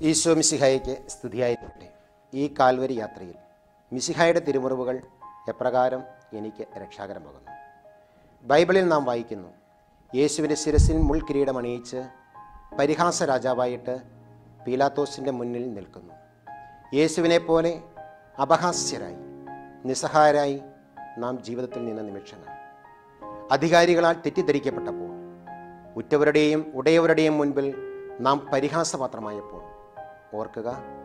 ഈശോ മിശിഹായ്ക്ക് സ്തുതിയായിരിക്കട്ടെ ഈ കാൽവരി യാത്രയിൽ മിശിഹായുടെ തിരുമുറിവുകൾ എപ്രകാരം എനിക്ക് രക്ഷാകരമാകുന്നു ബൈബിളിൽ നാം വായിക്കുന്നു യേശുവിൻ്റെ ശിരസിൽ മുൾക്കിരീടം അണിയിച്ച് പരിഹാസ രാജാവായിട്ട് പീലാത്തോസിൻ്റെ മുന്നിൽ നിൽക്കുന്നു യേശുവിനെ പോലെ അപഹാസ്യരായി നിസ്സഹായരായി നാം ജീവിതത്തിൽ നിന്ന നിമിഷങ്ങൾ അധികാരികളാൽ തെറ്റിദ്ധരിക്കപ്പെട്ടപ്പോൾ ഉറ്റവരുടെയും ഉടയവരുടെയും മുൻപിൽ നാം പരിഹാസപാത്രമായപ്പോൾ ഓർക്കുക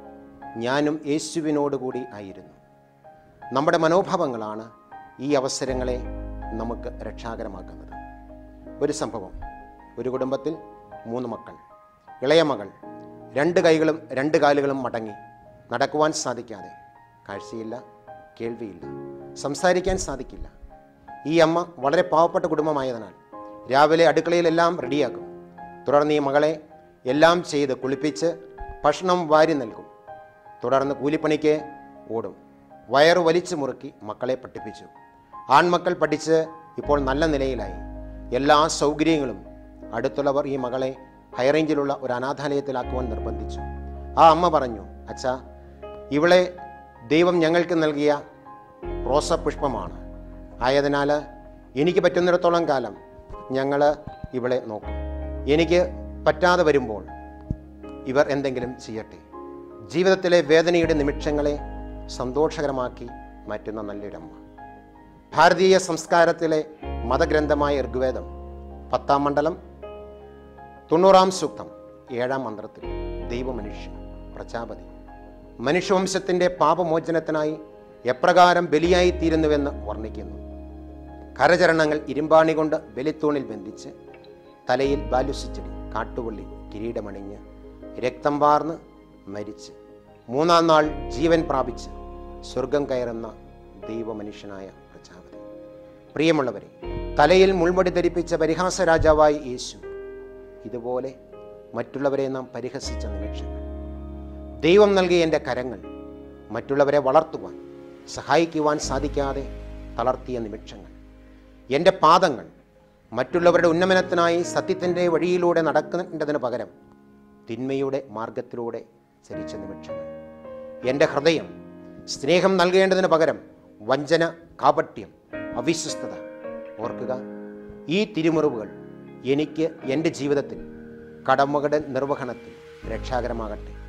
ഞാനും യേശുവിനോടുകൂടി ആയിരുന്നു നമ്മുടെ മനോഭാവങ്ങളാണ് ഈ അവസരങ്ങളെ നമുക്ക് രക്ഷാകരമാക്കുന്നത് ഒരു സംഭവം ഒരു കുടുംബത്തിൽ മൂന്ന് മക്കൾ ഇളയ മകൾ രണ്ട് കൈകളും രണ്ട് കാലുകളും മടങ്ങി നടക്കുവാൻ സാധിക്കാതെ കാഴ്ചയില്ല കേൾവിയില്ല സംസാരിക്കാൻ സാധിക്കില്ല ഈ അമ്മ വളരെ പാവപ്പെട്ട കുടുംബമായതിനാൽ രാവിലെ അടുക്കളയിലെല്ലാം റെഡിയാക്കും തുടർന്ന് ഈ മകളെ എല്ലാം ചെയ്ത് കുളിപ്പിച്ച് ഭക്ഷണം വാരി നൽകും തുടർന്ന് കൂലിപ്പണിക്ക് ഓടും വയറു വലിച്ചു മുറുക്കി മക്കളെ പഠിപ്പിച്ചു ആൺമക്കൾ പഠിച്ച് ഇപ്പോൾ നല്ല നിലയിലായി എല്ലാ സൗകര്യങ്ങളും അടുത്തുള്ളവർ ഈ മകളെ ഹൈറേഞ്ചിലുള്ള ഒരു അനാഥാലയത്തിലാക്കുവാൻ നിർബന്ധിച്ചു ആ അമ്മ പറഞ്ഞു അച്ഛാ ഇവളെ ദൈവം ഞങ്ങൾക്ക് നൽകിയ റോസപുഷ്പമാണ് ആയതിനാൽ എനിക്ക് പറ്റുന്നിടത്തോളം കാലം ഞങ്ങൾ ഇവളെ നോക്കും എനിക്ക് പറ്റാതെ വരുമ്പോൾ ഇവർ എന്തെങ്കിലും ചെയ്യട്ടെ ജീവിതത്തിലെ വേദനയുടെ നിമിഷങ്ങളെ സന്തോഷകരമാക്കി മാറ്റുന്ന നല്ലൊരമ്മ ഭാരതീയ സംസ്കാരത്തിലെ മതഗ്രന്ഥമായ ഋഗ്വേദം പത്താം മണ്ഡലം തൊണ്ണൂറാം സൂക്തം ഏഴാം മന്ത്രത്തിൽ ദൈവമനുഷ്യൻ പ്രജാപതി മനുഷ്യവംശത്തിൻ്റെ പാപമോചനത്തിനായി എപ്രകാരം ബലിയായി തീരുന്നുവെന്ന് വർണ്ണിക്കുന്നു കരചരണങ്ങൾ ഇരുമ്പാണി കൊണ്ട് ബലിത്തൂണിൽ ബന്ധിച്ച് തലയിൽ ബാലുസിച്ചെടി കാട്ടുപുള്ളി കിരീടമണിഞ്ഞ് രക്തം വാർന്ന് മരിച്ച് മൂന്നാം നാൾ ജീവൻ പ്രാപിച്ച് സ്വർഗം കയറുന്ന ദൈവമനുഷ്യനായ പ്രജാപതി പ്രിയമുള്ളവരെ തലയിൽ മുൾമുടി ധരിപ്പിച്ച പരിഹാസ രാജാവായി യേശു ഇതുപോലെ മറ്റുള്ളവരെ നാം പരിഹസിച്ച നിമിഷങ്ങൾ ദൈവം നൽകിയ എൻ്റെ കരങ്ങൾ മറ്റുള്ളവരെ വളർത്തുവാൻ സഹായിക്കുവാൻ സാധിക്കാതെ തളർത്തിയ നിമിഷങ്ങൾ എൻ്റെ പാദങ്ങൾ മറ്റുള്ളവരുടെ ഉന്നമനത്തിനായി സത്യത്തിൻ്റെ വഴിയിലൂടെ നടക്കേണ്ടതിന് പകരം തിന്മയുടെ മാർഗത്തിലൂടെ ചരിച്ച നിമിഷങ്ങൾ എൻ്റെ ഹൃദയം സ്നേഹം നൽകേണ്ടതിന് പകരം വഞ്ചന കാപട്യം അവിശ്വസ്തത ഓർക്കുക ഈ തിരുമുറിവുകൾ എനിക്ക് എൻ്റെ ജീവിതത്തിൽ കടമകളുടെ നിർവഹണത്തിൽ രക്ഷാകരമാകട്ടെ